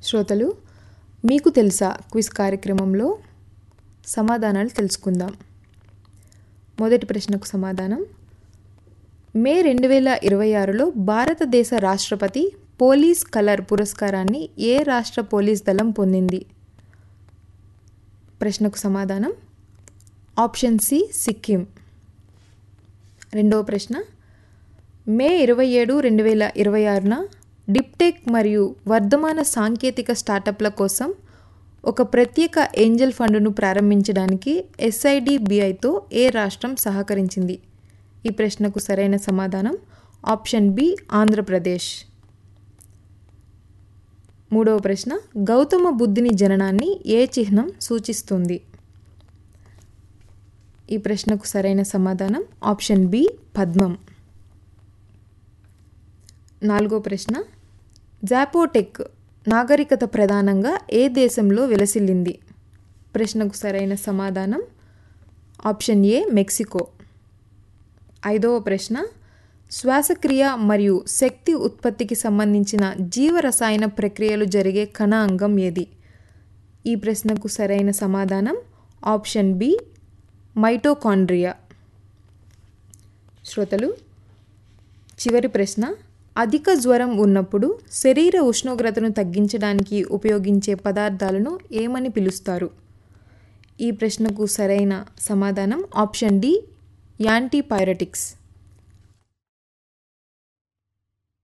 శ్రోతలు మీకు తెలుసా క్విజ్ కార్యక్రమంలో సమాధానాలు తెలుసుకుందాం మొదటి ప్రశ్నకు సమాధానం మే రెండు వేల ఇరవై ఆరులో భారతదేశ రాష్ట్రపతి పోలీస్ కలర్ పురస్కారాన్ని ఏ రాష్ట్ర పోలీస్ దళం పొందింది ప్రశ్నకు సమాధానం ఆప్షన్ సి సిక్కిం రెండవ ప్రశ్న మే ఇరవై ఏడు రెండు వేల ఇరవై ఆరున డిప్టెక్ మరియు వర్ధమాన సాంకేతిక స్టార్టప్ల కోసం ఒక ప్రత్యేక ఏంజల్ ఫండ్ను ప్రారంభించడానికి ఎస్ఐడిబిఐతో ఏ రాష్ట్రం సహకరించింది ఈ ప్రశ్నకు సరైన సమాధానం ఆప్షన్ బి ఆంధ్రప్రదేశ్ మూడవ ప్రశ్న గౌతమ బుద్ధుని జననాన్ని ఏ చిహ్నం సూచిస్తుంది ఈ ప్రశ్నకు సరైన సమాధానం ఆప్షన్ బి పద్మం నాలుగో ప్రశ్న జాపోటెక్ నాగరికత ప్రధానంగా ఏ దేశంలో విలసిల్లింది ప్రశ్నకు సరైన సమాధానం ఆప్షన్ ఏ మెక్సికో ఐదవ ప్రశ్న శ్వాసక్రియ మరియు శక్తి ఉత్పత్తికి సంబంధించిన జీవరసాయన ప్రక్రియలు జరిగే కణ అంగం ఏది ఈ ప్రశ్నకు సరైన సమాధానం ఆప్షన్ బి మైటోకాండ్రియా శ్రోతలు చివరి ప్రశ్న అధిక జ్వరం ఉన్నప్పుడు శరీర ఉష్ణోగ్రతను తగ్గించడానికి ఉపయోగించే పదార్థాలను ఏమని పిలుస్తారు ఈ ప్రశ్నకు సరైన సమాధానం ఆప్షన్ డి యాంటీపైరటిక్స్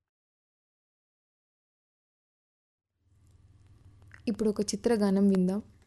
ఇప్పుడు ఒక చిత్రగానం విందాం